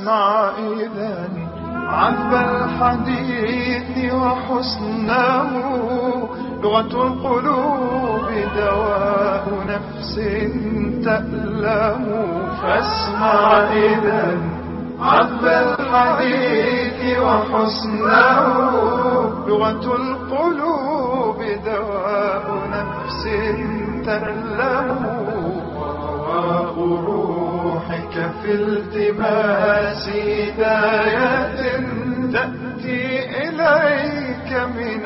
فاسمع إذا عذب الحديث وحسنه لغة القلوب دواء نفس تألم فاسمع إذا عذب الحديث وحسنه لغة القلوب دواء نفس تألم ورواء روحك في التماس هداية تأتي إليك من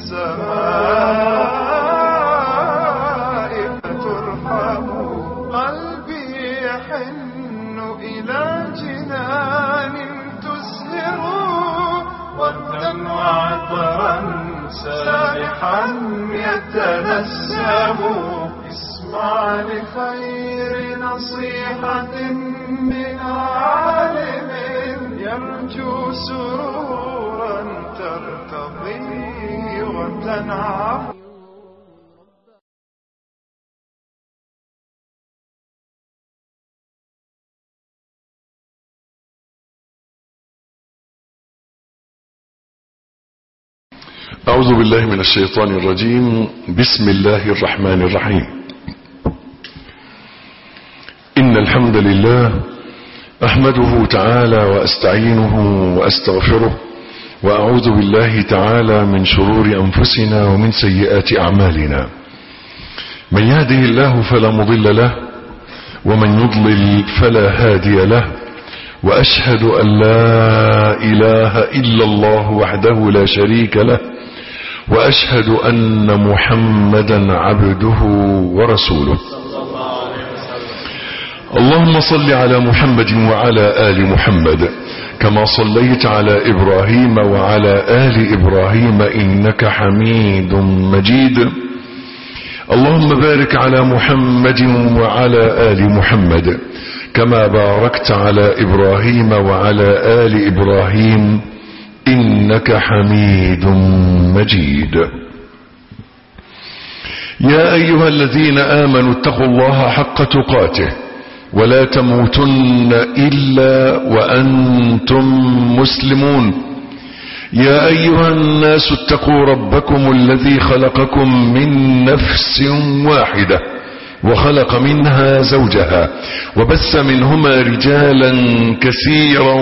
السماء فترحم قلبي يحن إلى جنان تزهر وردا وعطرا سابحا يتنسم اسمع لخير نصيحة من عالم يرجو سرورا ترتضي وتنعم أعوذ بالله من الشيطان الرجيم بسم الله الرحمن الرحيم إن الحمد لله أحمده تعالى وأستعينه وأستغفره وأعوذ بالله تعالى من شرور أنفسنا ومن سيئات أعمالنا من يهده الله فلا مضل له ومن يضلل فلا هادي له وأشهد أن لا إله إلا الله وحده لا شريك له وأشهد أن محمدا عبده ورسوله اللهم صل على محمد وعلى آل محمد كما صليت على إبراهيم وعلى آل إبراهيم إنك حميد مجيد اللهم بارك على محمد وعلى آل محمد كما باركت على إبراهيم وعلى آل إبراهيم إنك حميد مجيد يا أيها الذين آمنوا اتقوا الله حق تقاته ولا تموتن إلا وأنتم مسلمون يا أيها الناس اتقوا ربكم الذي خلقكم من نفس واحدة وخلق منها زوجها وبث منهما رجالا كثيرا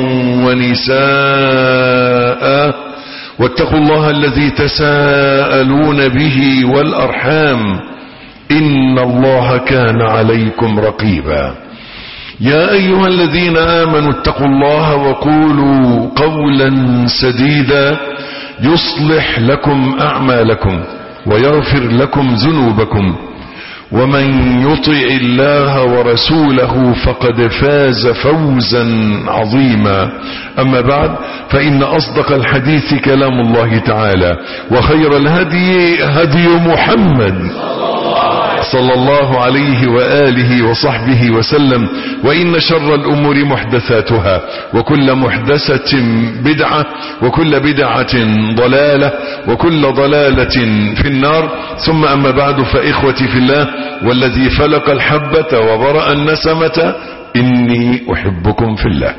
ونساء واتقوا الله الذي تساءلون به والأرحام إن الله كان عليكم رقيبا يا أيها الذين آمنوا اتقوا الله وقولوا قولا سديدا يصلح لكم أعمالكم ويغفر لكم ذنوبكم ومن يطع الله ورسوله فقد فاز فوزا عظيما أما بعد فإن أصدق الحديث كلام الله تعالى وخير الهدي هدي محمد صلى الله عليه وآله وصحبه وسلم وإن شر الأمور محدثاتها وكل محدثة بدعة وكل بدعة ضلالة وكل ضلالة في النار ثم أما بعد فإخوتي في الله والذي فلق الحبة وبرأ النسمة إني أحبكم في الله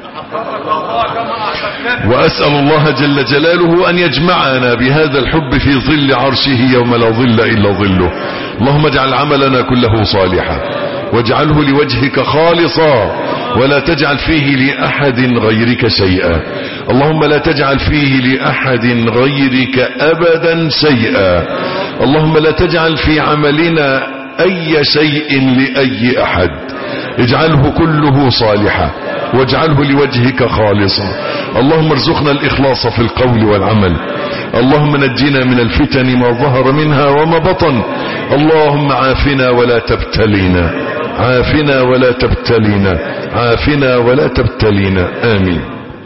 وأسأل الله جل جلاله أن يجمعنا بهذا الحب في ظل عرشه يوم لا ظل إلا ظله اللهم اجعل عملنا كله صالحا واجعله لوجهك خالصا ولا تجعل فيه لأحد غيرك شيئا اللهم لا تجعل فيه لأحد غيرك أبدا شيئا اللهم لا تجعل في عملنا أي شيء لأي أحد اجعله كله صالحا واجعله لوجهك خالصا اللهم ارزقنا الإخلاص في القول والعمل اللهم نجنا من الفتن ما ظهر منها وما بطن اللهم عافنا ولا تبتلينا عافنا ولا تبتلينا عافنا ولا تبتلينا آمين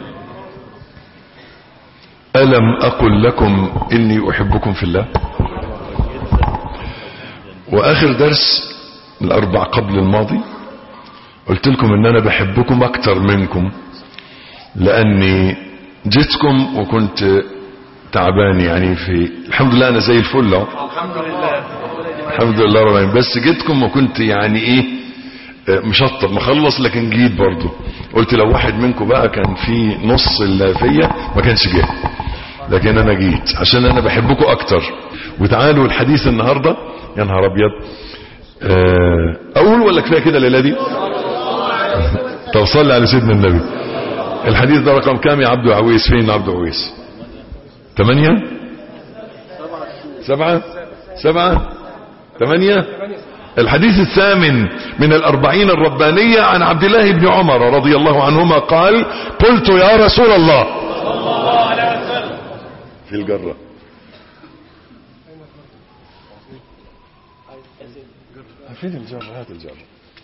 ألم أقل لكم إني أحبكم في الله وآخر درس الأربع قبل الماضي قلت لكم ان انا بحبكم اكتر منكم لاني جيتكم وكنت تعبان يعني في الحمد لله انا زي الفل اهو الحمد لله الحمد لله رب العالمين بس جيتكم وكنت يعني ايه آه، مشطب مخلص لكن جيت برضه قلت لو واحد منكم بقى كان في نص اللي فيا ما كانش جه لكن انا جيت عشان انا بحبكم اكتر وتعالوا الحديث النهارده يا نهار ابيض آه، اقول ولا كفايه كده الليله دي طب صلي على سيدنا النبي الحديث ده رقم كام يا عبد عويس فين عبد عويس ثمانية سبعة سبعة ثمانية الحديث الثامن من الأربعين الربانية عن عبد الله بن عمر رضي الله عنهما قال قلت يا رسول الله في الجرة فين الجرة هات الجرة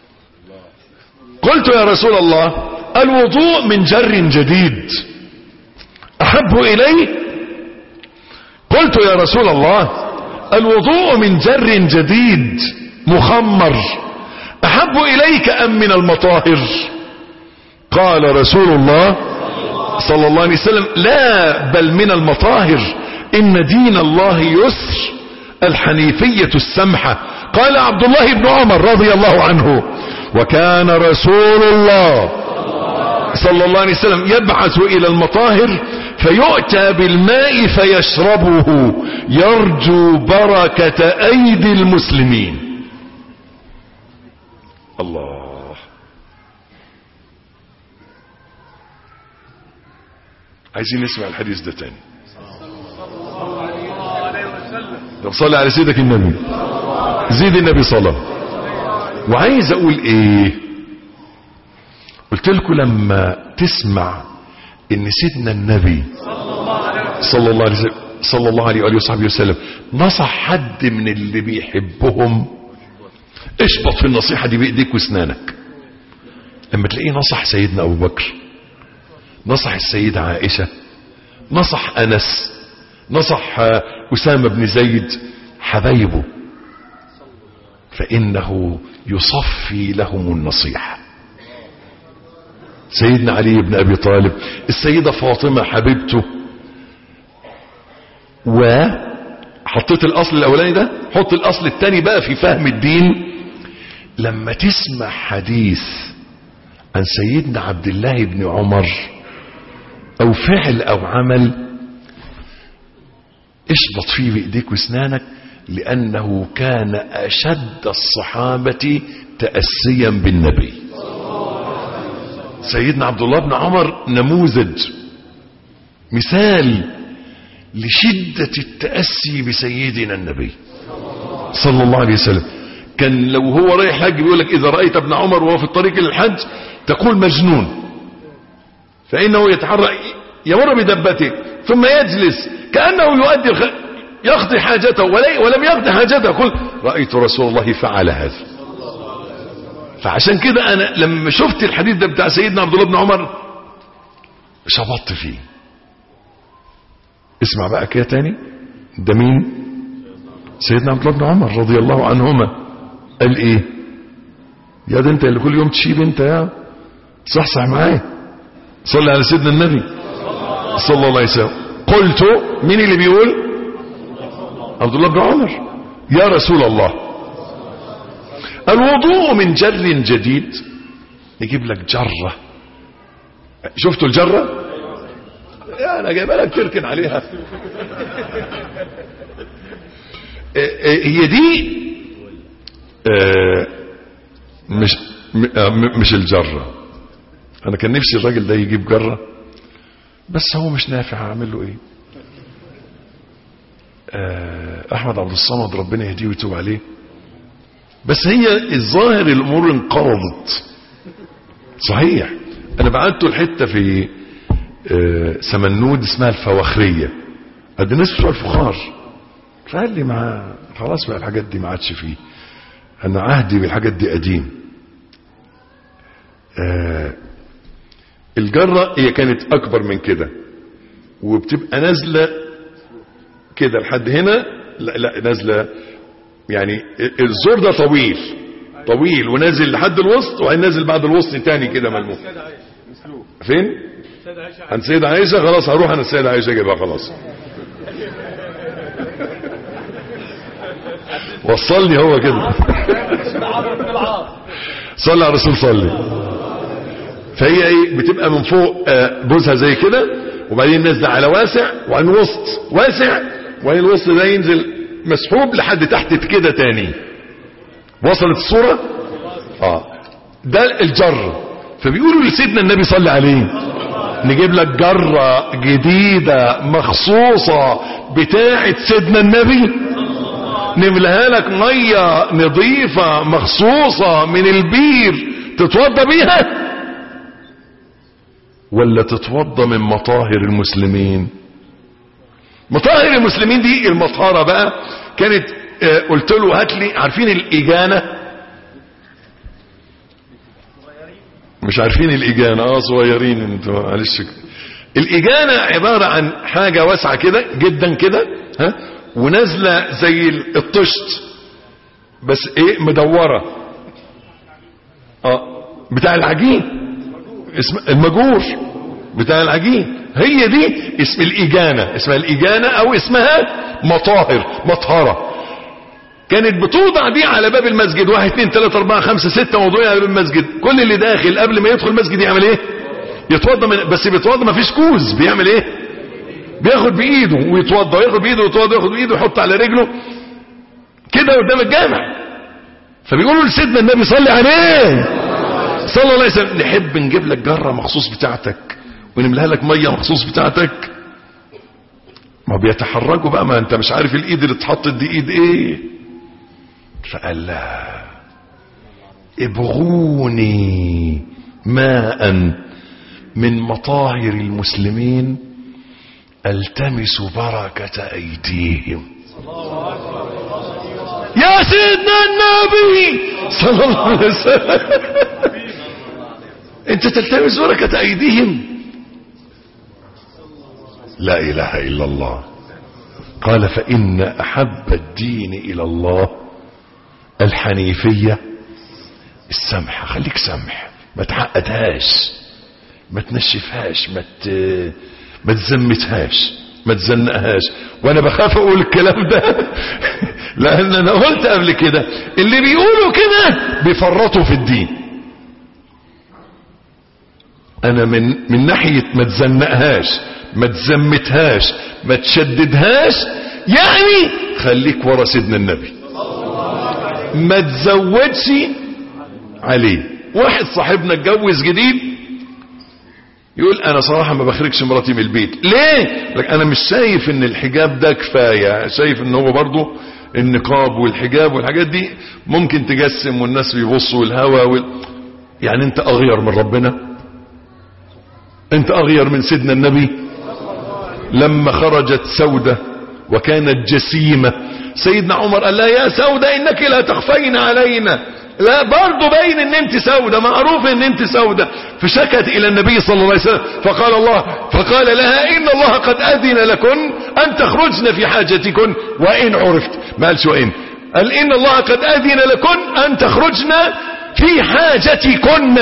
قلت يا رسول الله الوضوء من جر جديد أحب إلي قلت يا رسول الله الوضوء من جر جديد مخمر أحب إليك أم من المطاهر قال رسول الله صلى الله عليه وسلم لا بل من المطاهر إن دين الله يسر الحنيفية السمحة قال عبد الله بن عمر رضي الله عنه وكان رسول الله صلى الله عليه وسلم يبعث إلى المطاهر فيؤتى بالماء فيشربه يرجو بركة أيدي المسلمين الله عايزين نسمع الحديث ده تاني طب صلي على سيدك النبي زيد النبي صلى وعايز اقول ايه قلت لكم لما تسمع ان سيدنا النبي صلى الله عليه وسلم صلى الله عليه وآله وصحبه وسلم نصح حد من اللي بيحبهم اشبط في النصيحة دي بإيديك واسنانك لما تلاقيه نصح سيدنا أبو بكر نصح السيدة عائشة نصح أنس نصح أسامة بن زيد حبايبه فإنه يصفي لهم النصيحة سيدنا علي بن أبي طالب السيدة فاطمة حبيبته وحطيت الأصل الأولاني ده حط الأصل الثاني بقى في فهم الدين لما تسمع حديث عن سيدنا عبد الله بن عمر أو فعل أو عمل اشبط فيه بإيديك واسنانك لأنه كان أشد الصحابة تأسيا بالنبي سيدنا عبد الله بن عمر نموذج مثال لشدة التأسي بسيدنا النبي صلى الله عليه وسلم كان لو هو رايح حج بيقول لك إذا رأيت ابن عمر وهو في الطريق للحج تقول مجنون فإنه يتحرك يمر بدبته ثم يجلس كأنه يؤدي الخ... يقضي حاجته ولي... ولم يقضي حاجته يقول رأيت رسول الله فعل هذا فعشان كده أنا لما شفت الحديث ده بتاع سيدنا عبد الله بن عمر شبطت فيه اسمع بقى كده تاني ده مين سيدنا عبد الله بن عمر رضي الله عنهما قال ايه يا ده انت اللي كل يوم تشيب انت يا صحصح معايا صلي على سيدنا النبي صلى الله عليه وسلم قلت مين اللي بيقول عبد الله بن عمر يا رسول الله الوضوء من جر جديد يجيب لك جرة شفتوا الجرة يا انا جايبها لك تركن عليها هي دي آه، مش م- آه، م- مش الجرة انا كان نفسي الراجل ده يجيب جرة بس هو مش نافع هعمل له ايه آه، احمد عبد الصمد ربنا يهديه ويتوب عليه بس هي الظاهر الامور انقرضت صحيح انا بعته الحته في آه، سمنود اسمها الفواخريه قد الناس بتوع الفخار فقال لي ما خلاص بقى الحاجات دي ما عادش فيه انا عهدي بالحاجات دي قديم آه، الجره هي كانت اكبر من كده وبتبقى نازله كده لحد هنا لا لا نازله يعني الزور ده طويل طويل ونازل لحد الوسط وبعدين نازل بعد الوسط تاني كده ملموم فين عن سيدة عائشة خلاص هروح انا السيدة عائشة اجيبها خلاص وصلني هو كده صلى على الرسول صلي فهي ايه بتبقى من فوق آه، بوزها زي كده وبعدين نازله على واسع وبعدين وسط واسع وبعدين الوسط ده ينزل مسحوب لحد تحت كده تاني وصلت الصورة اه ده الجر فبيقولوا لسيدنا النبي صلى عليه نجيب لك جرة جديدة مخصوصة بتاعة سيدنا النبي نملها لك مية نظيفة مخصوصة من البير تتوضى بيها ولا تتوضى من مطاهر المسلمين مطاهر المسلمين دي المطهرة بقى كانت آه، قلت له هات لي عارفين الإجانة مش عارفين الإجانة اه صغيرين انتوا معلش الإجانة عبارة عن حاجة واسعة كده جدا كده ها ونازلة زي الطشت بس ايه مدورة اه بتاع العجين اسم المجور بتاع العجين هي دي اسم الإجانة اسمها الإجانة أو اسمها مطاهر مطهرة كانت بتوضع دي على باب المسجد واحد اتنين تلاتة اربعة خمسة ستة موضوعين على باب المسجد كل اللي داخل قبل ما يدخل المسجد يعمل ايه يتوضى من بس بيتوضى ما فيش كوز بيعمل ايه بياخد بايده ويتوضى وياخد بايده ويتوضى وياخد بايده ويحط على رجله كده قدام الجامع فبيقولوا لسيدنا النبي صلي عليه صلى الله عليه وسلم نحب نجيب لك جرة مخصوص بتاعتك ونملها لك مية مخصوص بتاعتك ما بيتحركوا بقى ما انت مش عارف الايد اللي اتحطت دي ايد ايه فقال لا ابغوني ماء من مطاهر المسلمين التمس بركة ايديهم يا سيدنا النبي صلى الله عليه وسلم انت تلتمس بركة ايديهم لا اله الا الله قال فان احب الدين الى الله الحنيفية السمحة خليك سمح ما تعقدهاش ما تنشفهاش ما ت... ما تزمتهاش ما تزنقهاش وانا بخاف اقول الكلام ده لان انا قلت قبل كده اللي بيقولوا كده بيفرطوا في الدين انا من من ناحيه ما تزنقهاش ما تزمتهاش ما تشددهاش يعني خليك ورا سيدنا النبي ما تزودش عليه واحد صاحبنا اتجوز جديد يقول انا صراحة ما بخرجش مراتي من البيت ليه لك انا مش شايف ان الحجاب ده كفاية شايف ان هو برضو النقاب والحجاب والحاجات دي ممكن تجسم والناس بيبصوا الهوا وال... يعني انت اغير من ربنا انت اغير من سيدنا النبي لما خرجت سودة وكانت جسيمة سيدنا عمر قال لها يا سودة انك لا تخفين علينا لا برضه باين ان انت سودة معروف ان انت سودة فشكت الى النبي صلى الله عليه وسلم فقال الله فقال لها ان الله قد اذن لكن ان تخرجن في حاجتكن وان عرفت ما قالش وان قال ان الله قد اذن لكن ان تخرجن في حاجتكن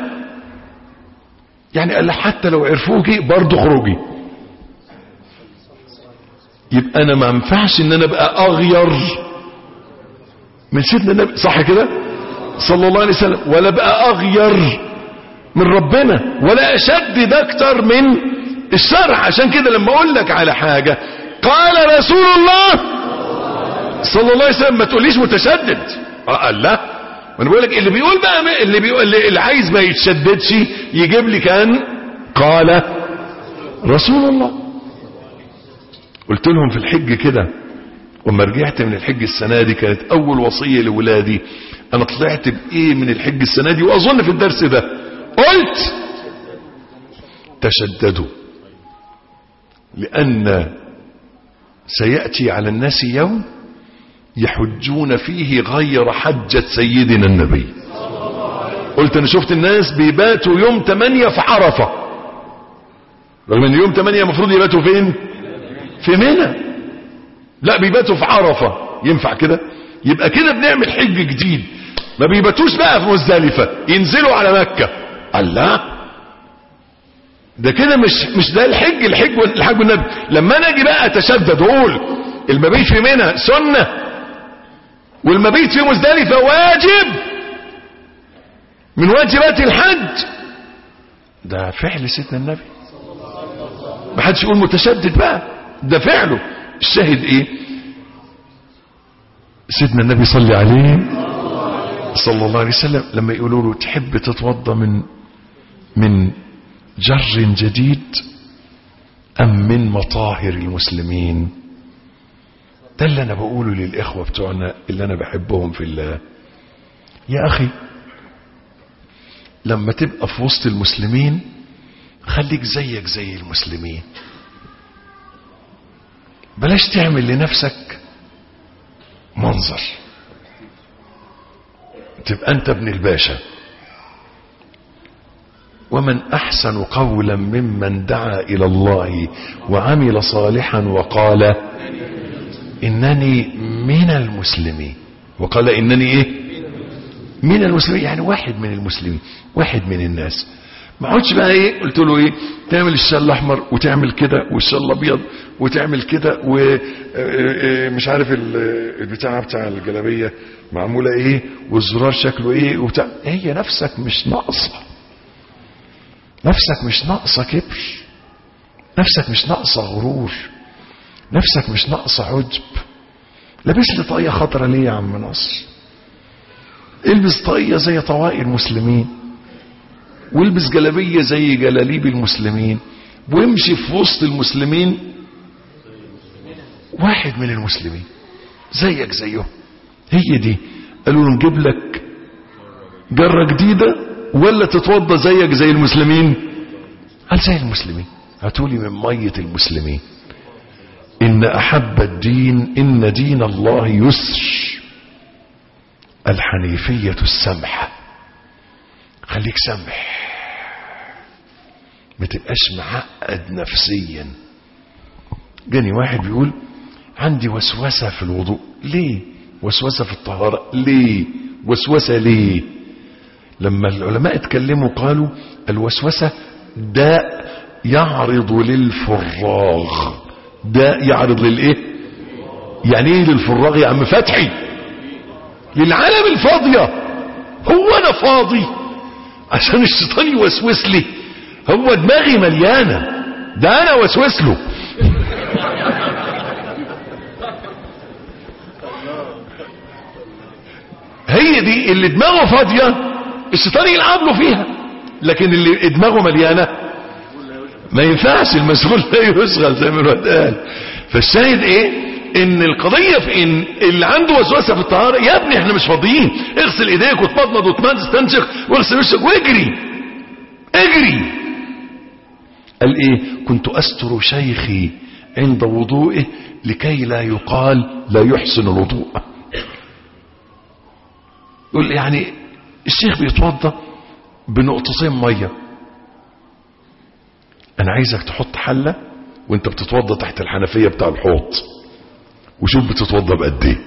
يعني قال حتى لو عرفوكي برضه خروجي يبقى انا ما ينفعش ان انا ابقى اغير من سيدنا النبي صح كده صلى الله عليه وسلم ولا بقى اغير من ربنا ولا اشدد اكتر من الشرع عشان كده لما اقول لك على حاجة قال رسول الله صلى الله عليه وسلم ما تقوليش متشدد قال لا وانا بقول لك اللي بيقول بقى اللي بيقول اللي, اللي عايز ما يتشددش يجيب لي كان قال رسول الله قلت لهم في الحج كده وما رجعت من الحج السنة دي كانت اول وصية لولادي انا طلعت بايه من الحج السنة دي واظن في الدرس ده قلت تشددوا لان سيأتي على الناس يوم يحجون فيه غير حجة سيدنا النبي قلت انا شفت الناس بيباتوا يوم 8 في عرفة رغم ان يوم 8 المفروض يباتوا فين في منى لا بيباتوا في عرفة ينفع كده يبقى كده بنعمل حج جديد ما بيباتوش بقى في مزدلفة ينزلوا على مكة الله ده كده مش مش ده الحج الحج الحج والنبي لما انا اجي بقى اتشدد واقول المبيت في منى سنة والمبيت في مزدلفة واجب من واجبات الحج ده فعل سيدنا النبي ما حدش يقول متشدد بقى ده فعله الشاهد ايه سيدنا النبي صلى عليه صلى الله عليه وسلم لما يقولوا له تحب تتوضا من من جر جديد ام من مطاهر المسلمين ده اللي انا بقوله للاخوه بتوعنا اللي انا بحبهم في الله يا اخي لما تبقى في وسط المسلمين خليك زيك زي المسلمين بلاش تعمل لنفسك منظر تبقى انت ابن الباشا ومن احسن قولا ممن دعا الى الله وعمل صالحا وقال انني من المسلمين وقال انني ايه من المسلمين يعني واحد من المسلمين واحد من الناس ما اقعدش بقى ايه قلت له ايه تعمل الشال الاحمر وتعمل كده والشال الابيض وتعمل كده ومش عارف ال- البتاع بتاع الجلابيه معموله ايه والزرار شكله ايه وبتاع هي نفسك مش ناقصه نفسك مش ناقصه كبر نفسك مش ناقصه غرور نفسك مش ناقصه عجب لابس لي طاقيه خضرا ليه يا عم ناصر البس طاقيه زي طواقي المسلمين والبس جلابيه زي جلاليب المسلمين وامشي في وسط المسلمين واحد من المسلمين زيك زيهم هي دي قالوا له نجيب لك جره جديده ولا تتوضى زيك زي المسلمين قال زي المسلمين هاتولي من ميه المسلمين ان احب الدين ان دين الله يسر الحنيفيه السمحه خليك سمح ما تبقاش معقد نفسيا جاني واحد بيقول عندي وسوسة في الوضوء ليه وسوسة في الطهارة ليه وسوسة ليه لما العلماء اتكلموا قالوا الوسوسة داء يعرض للفراغ داء يعرض للايه يعني ايه للفراغ يا عم فتحي للعالم الفاضية هو انا فاضي عشان الشيطان يوسوس لي هو دماغي مليانة ده انا وسوس له هي دي اللي دماغه فاضية الشيطان يلعب له فيها لكن اللي دماغه مليانة ما ينفعش المسؤول لا يشغل زي ما الواد قال فالشاهد ايه ان القضية في ان اللي عنده وسوسة في الطهارة يا ابني احنا مش فاضيين اغسل ايديك وتمضمض وتستنشق واغسل وشك واجري اجري قال ايه كنت استر شيخي عند وضوئه لكي لا يقال لا يحسن الوضوء يقول يعني الشيخ بيتوضا بنقطتين ميه انا عايزك تحط حله وانت بتتوضا تحت الحنفيه بتاع الحوض وشوف بتتوضا بقد ايه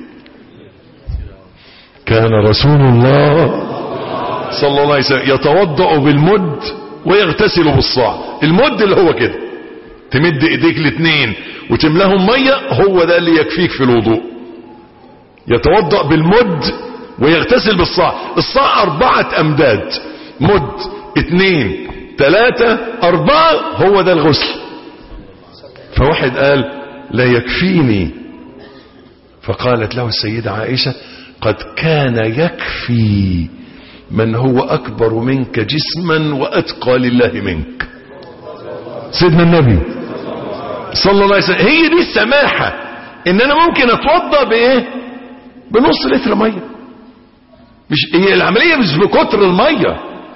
كان رسول الله صلى الله عليه وسلم يتوضا بالمد ويغتسل بالصاع المد اللي هو كده تمد ايديك الاثنين وتملاهم ميه هو ده اللي يكفيك في الوضوء يتوضا بالمد ويغتسل بالصاع الصاع اربعة امداد مد اثنين ثلاثة اربعة هو ده الغسل فواحد قال لا يكفيني فقالت له السيدة عائشة قد كان يكفي من هو اكبر منك جسما واتقى لله منك سيدنا النبي صلى الله عليه وسلم هي دي السماحة ان انا ممكن اتوضا بايه بنص لتر ميه مش هي العملية مش بكتر المية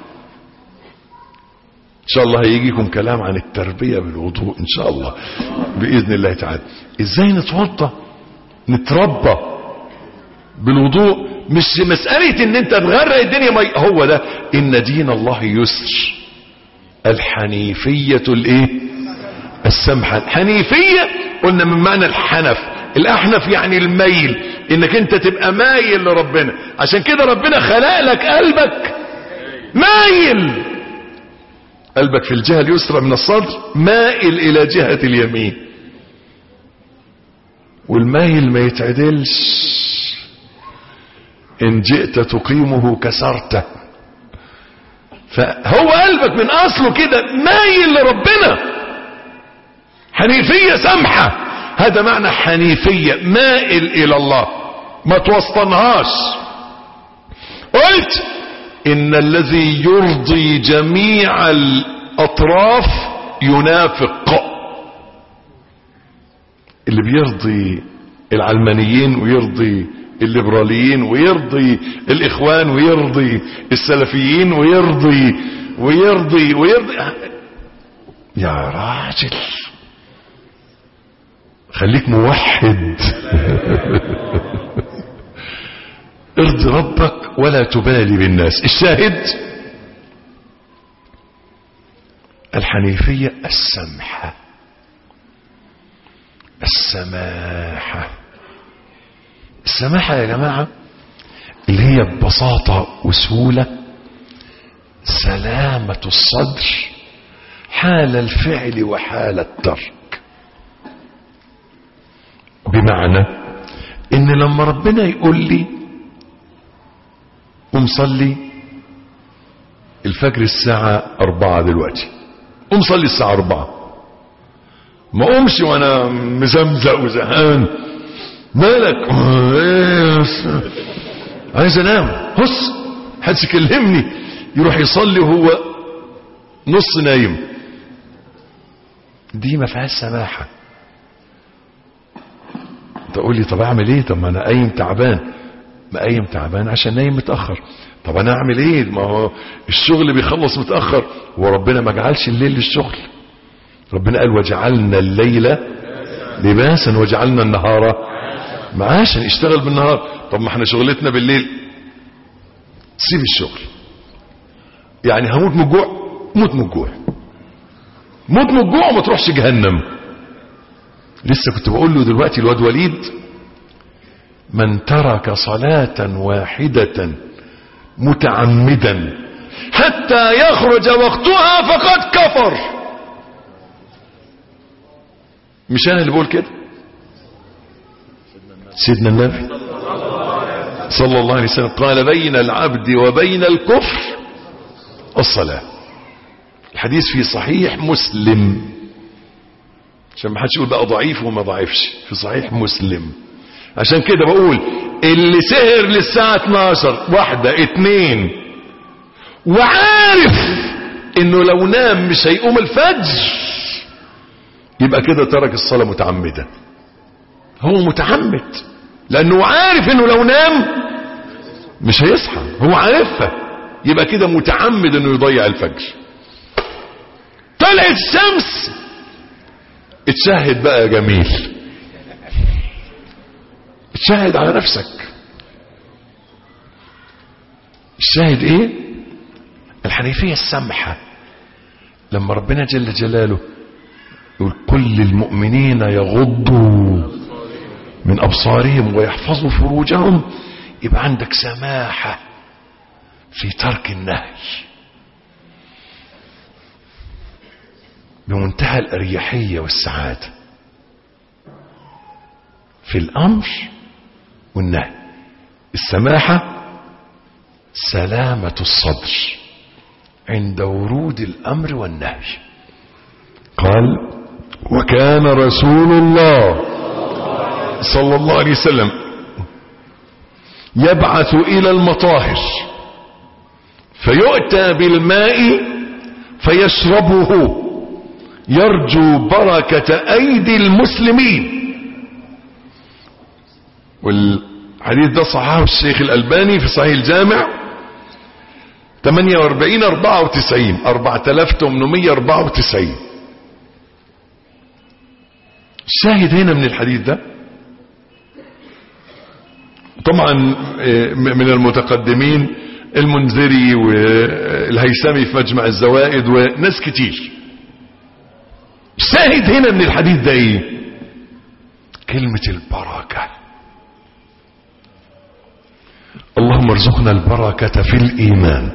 ان شاء الله هيجيكم كلام عن التربية بالوضوء ان شاء الله بإذن الله تعالى ازاي نتوضى نتربى بالوضوء مش مسألة ان انت تغرق الدنيا مية هو ده ان دين الله يسر الحنيفية الايه السمحة الحنيفية قلنا من معنى الحنف الاحنف يعني الميل انك انت تبقى مايل لربنا عشان كده ربنا خلق لك قلبك مايل قلبك في الجهة اليسرى من الصدر مائل الى جهة اليمين والمايل ما يتعدلش ان جئت تقيمه كسرته فهو قلبك من اصله كده مايل لربنا حنيفية سمحة هذا معنى حنيفية مائل الى الله ما توسطنهاش قلت ان الذي يرضي جميع الاطراف ينافق اللي بيرضي العلمانيين ويرضي الليبراليين ويرضي الاخوان ويرضي السلفيين ويرضي ويرضي ويرضي يا راجل خليك موحد ارضي ربك ولا تبالي بالناس الشاهد الحنيفية السمحة السماحة السماحة يا جماعة اللي هي ببساطة وسهولة سلامة الصدر حال الفعل وحال الترك بمعنى ان لما ربنا يقول لي قم صلي الفجر الساعة أربعة دلوقتي قم صلي الساعة أربعة ما قومش وانا مزمزق وزهقان مالك إيه عايز انام هس حدش يكلمني يروح يصلي وهو نص نايم دي ما فيهاش سماحه تقول لي طب اعمل ايه طب ما انا قايم تعبان ما قايم تعبان عشان نايم متاخر طب انا اعمل ايه ما هو الشغل بيخلص متاخر وربنا ما جعلش الليل للشغل ربنا قال وجعلنا الليل لباسا وجعلنا النهار معاشا اشتغل بالنهار طب ما احنا شغلتنا بالليل سيب الشغل يعني هموت من الجوع موت من الجوع موت من الجوع وما تروحش جهنم لسه كنت بقول له دلوقتي الواد وليد من ترك صلاة واحدة متعمدا حتى يخرج وقتها فقد كفر مش انا اللي بقول كده سيدنا النبي صلى الله عليه وسلم قال بين العبد وبين الكفر الصلاة الحديث في صحيح مسلم عشان ما حدش يقول بقى ضعيف وما ضعيفش في صحيح مسلم عشان كده بقول اللي سهر للساعة 12 واحدة اتنين وعارف انه لو نام مش هيقوم الفجر يبقى كده ترك الصلاة متعمدا هو متعمد لانه عارف انه لو نام مش هيصحى هو عارفها يبقى كده متعمد انه يضيع الفجر طلعت الشمس اتشاهد بقى يا جميل اتشاهد على نفسك الشاهد ايه الحنيفية السمحة لما ربنا جل جلاله يقول كل المؤمنين يغضوا من أبصارهم ويحفظوا فروجهم يبقى عندك سماحة في ترك النهي بمنتهى الأريحية والسعادة في الأمر والنهي السماحة سلامة الصدر عند ورود الأمر والنهي قال وكان رسول الله صلى الله عليه وسلم يبعث إلى المطاهر فيؤتى بالماء فيشربه يرجو بركة أيدي المسلمين والحديث ده صححه الشيخ الألباني في صحيح الجامع 48 94 4894 الشاهد هنا من الحديث ده طبعا من المتقدمين المنذري والهيثمي في مجمع الزوائد وناس كتير الشاهد هنا من الحديث ده ايه كلمة البركة اللهم ارزقنا البركة في الإيمان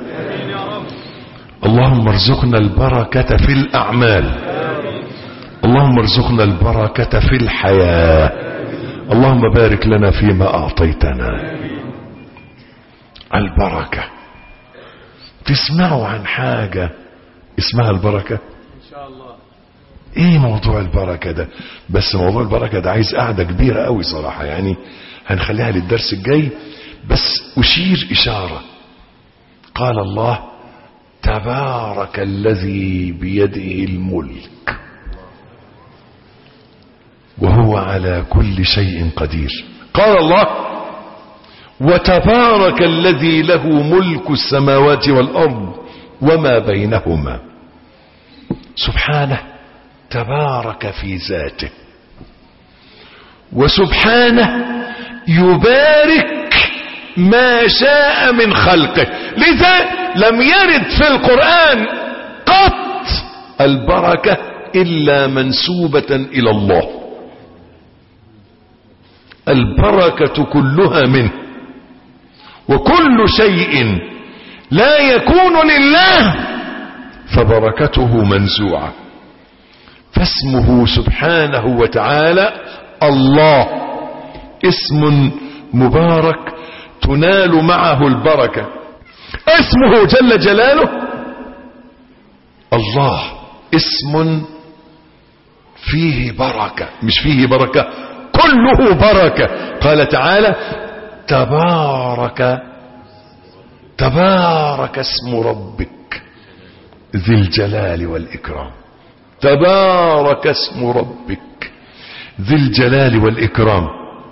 اللهم ارزقنا البركة في الأعمال اللهم ارزقنا البركة في الحياة اللهم بارك لنا فيما أعطيتنا البركة تسمعوا عن حاجة اسمها البركة ان شاء الله ايه موضوع البركة ده بس موضوع البركة ده عايز قعدة كبيرة قوي صراحة يعني هنخليها للدرس الجاي بس اشير اشارة قال الله تبارك الذي بيده الملك وهو على كل شيء قدير قال الله وتبارك الذي له ملك السماوات والأرض وما بينهما سبحانه تبارك في ذاته وسبحانه يبارك ما شاء من خلقه لذا لم يرد في القرآن قط البركة إلا منسوبة إلى الله البركة كلها منه وكل شيء لا يكون لله فبركته منزوعة فاسمه سبحانه وتعالى الله اسم مبارك تنال معه البركة اسمه جل جلاله الله اسم فيه بركة مش فيه بركة كله بركة قال تعالى تبارك تبارك اسم ربك ذي الجلال والإكرام تبارك اسم ربك ذي الجلال والإكرام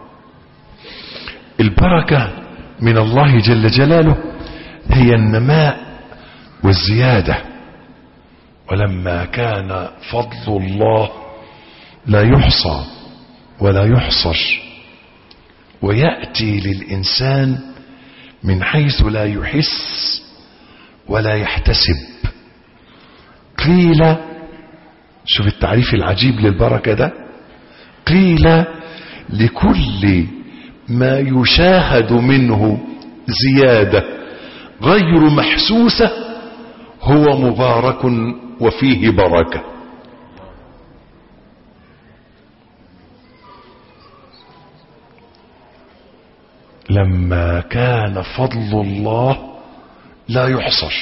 البركة من الله جل جلاله هي النماء والزيادة ولما كان فضل الله لا يحصى ولا يحصر ويأتي للإنسان من حيث لا يحس ولا يحتسب قيل شوف التعريف العجيب للبركة ده قيل لكل ما يشاهد منه زيادة غير محسوسة هو مبارك وفيه بركة لما كان فضل الله لا يحصر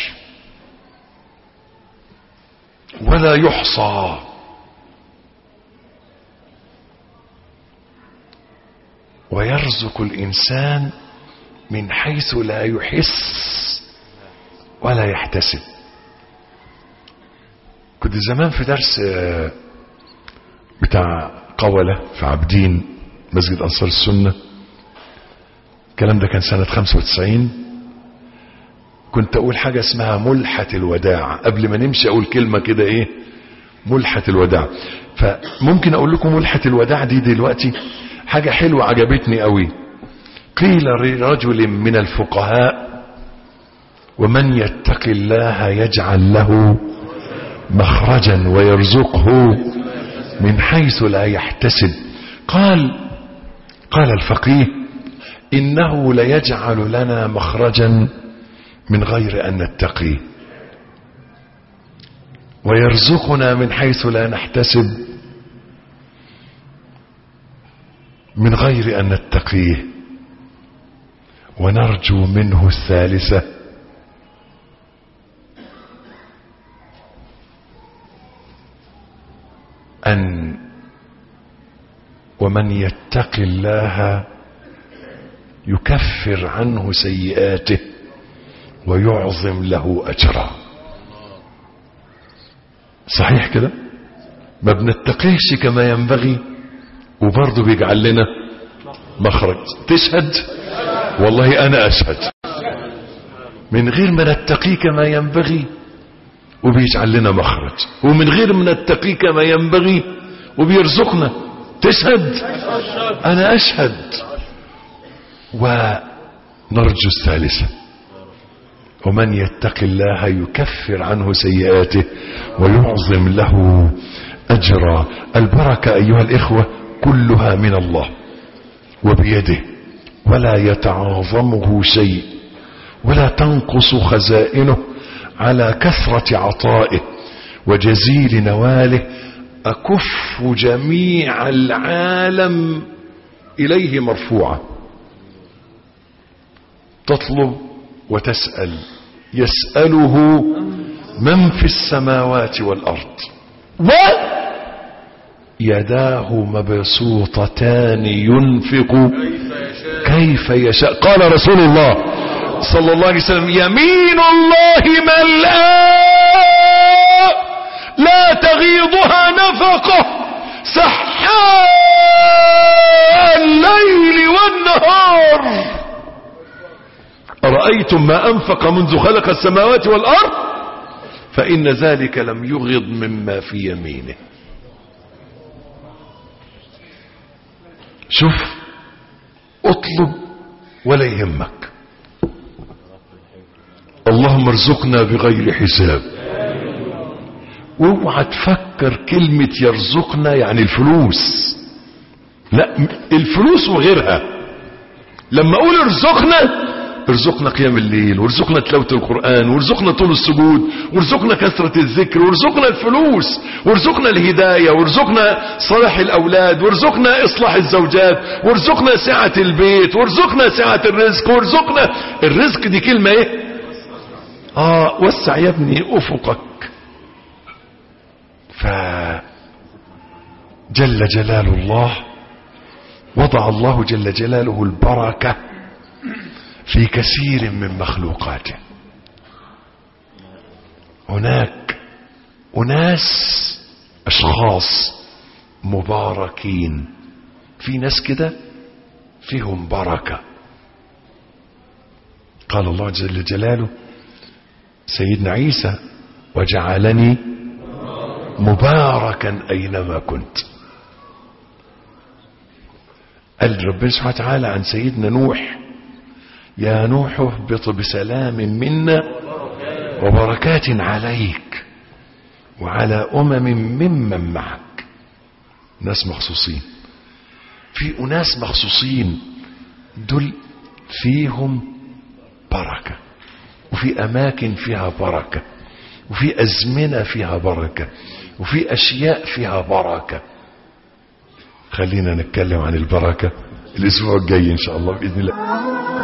ولا يحصى ويرزق الإنسان من حيث لا يحس ولا يحتسب كنت زمان في درس بتاع قولة في عابدين مسجد أنصار السنة الكلام ده كان سنة 95 كنت أقول حاجة اسمها ملحة الوداع قبل ما نمشي أقول كلمة كده إيه ملحة الوداع فممكن أقول لكم ملحة الوداع دي دلوقتي حاجة حلوة عجبتني قوي قيل لرجل من الفقهاء ومن يتق الله يجعل له مخرجا ويرزقه من حيث لا يحتسب قال قال الفقيه إنه ليجعل لنا مخرجا من غير أن نتقيه ويرزقنا من حيث لا نحتسب من غير أن نتقيه ونرجو منه الثالثة أن ومن يتق الله يكفر عنه سيئاته ويعظم له أجرا صحيح كده ما بنتقيش كما ينبغي وبرضه بيجعل لنا مخرج تشهد والله أنا أشهد من غير ما نتقيه كما ينبغي وبيجعل لنا مخرج ومن غير ما نتقيه كما ينبغي وبيرزقنا تشهد أنا أشهد ونرجو الثالثة ومن يتق الله يكفر عنه سيئاته ويعظم له أجرا البركة أيها الإخوة كلها من الله وبيده ولا يتعاظمه شيء ولا تنقص خزائنه على كثرة عطائه وجزيل نواله أكف جميع العالم إليه مرفوعة تطلب وتسأل يسأله من في السماوات والأرض ويداه مبسوطتان ينفق كيف يشاء قال رسول الله صلى الله عليه وسلم يمين الله ملآ لا تغيضها نفقه سحاء الليل والنهار أرأيتم ما أنفق منذ خلق السماوات والأرض فإن ذلك لم يغض مما في يمينه شوف اطلب ولا يهمك اللهم ارزقنا بغير حساب واوعى تفكر كلمة يرزقنا يعني الفلوس لا الفلوس وغيرها لما اقول ارزقنا ارزقنا قيام الليل وارزقنا تلاوة القرآن وارزقنا طول السجود وارزقنا كثرة الذكر وارزقنا الفلوس وارزقنا الهداية وارزقنا صلاح الأولاد وارزقنا إصلاح الزوجات وارزقنا سعة البيت وارزقنا سعة الرزق وارزقنا الرزق دي كلمة ايه اه وسع يا ابني افقك ف جل جلال الله وضع الله جل جلاله البركة في كثير من مخلوقاته هناك أناس أشخاص مباركين في ناس كده فيهم بركة قال الله جل جلاله سيدنا عيسى وجعلني مباركا أينما كنت قال ربنا سبحانه وتعالى عن سيدنا نوح يا نوح اهبط بسلام منا وبركات عليك وعلى أمم ممن معك ناس مخصوصين في أناس مخصوصين دول فيهم بركة وفي أماكن فيها بركة وفي أزمنة فيها بركة وفي أشياء فيها بركة خلينا نتكلم عن البركة الأسبوع الجاي إن شاء الله بإذن الله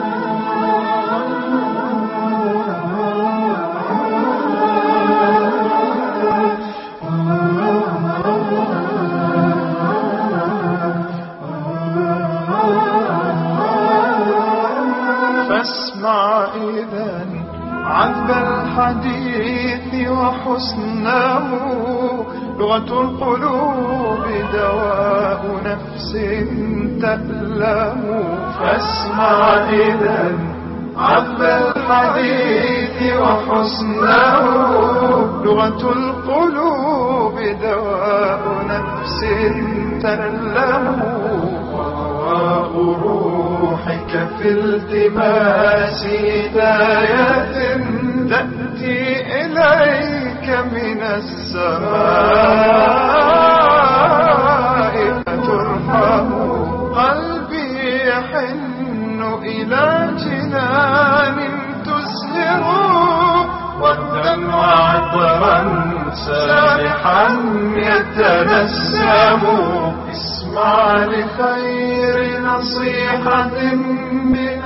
فاسمع إذا عذب الحديث وحسنه لغة القلوب دواء نفس تألم فاسمع إذا عذب الحديث وحسنه لغة القلوب دواء نفس تألم وهواء روحك في التماس هداية تأتي إليك من السماء فترحم قلبي يحن إلى جنان تزهر والدمع عطرا سابحا يتنسم اسمع لخير نصيحة من